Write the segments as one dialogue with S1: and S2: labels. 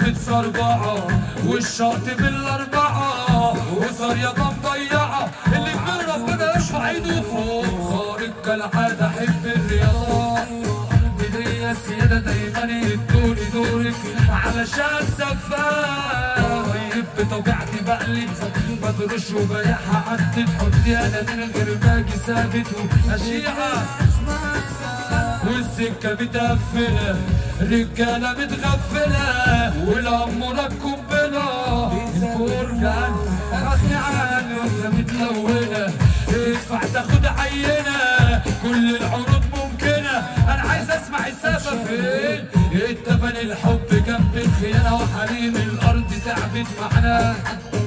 S1: لبس أربعة والشاطئ بالأربعة وصار يا مضيعة اللي من ربنا يرفع ايده فوق خارج كالعادة حب الرياضة بدري السيادة دايما يدوني دورك علشان سفاح طيب بطبيعتي بقلب بدرش وبيعها عدت حطي انا من غير باجي ثابت واشيعها والسكة متقفلة رجالة متغفلة والأمورة قنبلة البرجان أخي عالي متلونة ادفع تاخد عينة كل العروض ممكنة أنا عايز أسمع السبب فين التبن الحب جنب الخيانة وحريم الأرض تعبت معنا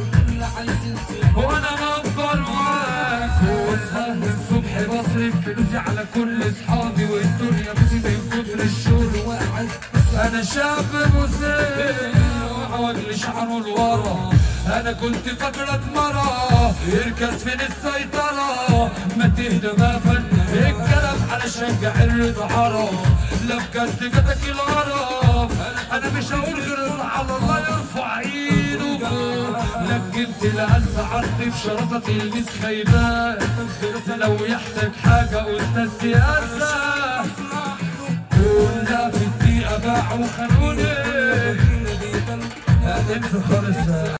S1: وانا نمبر وان واسهر الصبح بصرف فلوسي على كل اصحابي والدنيا بسي من كتر الشغل واحد انا شاب مسن وعوج لي شعره لورا انا كنت فاكرك مرة يركز فين السيطرة ما تهدى ما فن الكلام علشان جعرت عرف لا بجد جاتك القرف انا مش هقول غير على الله يرفع ايده فوق لكنت لأنسى عرضي في شراسة المس خيبان لو يحتاج حاجة أستاذ سياسة كلها في الدقيقة باعوا خانوني انسى خالص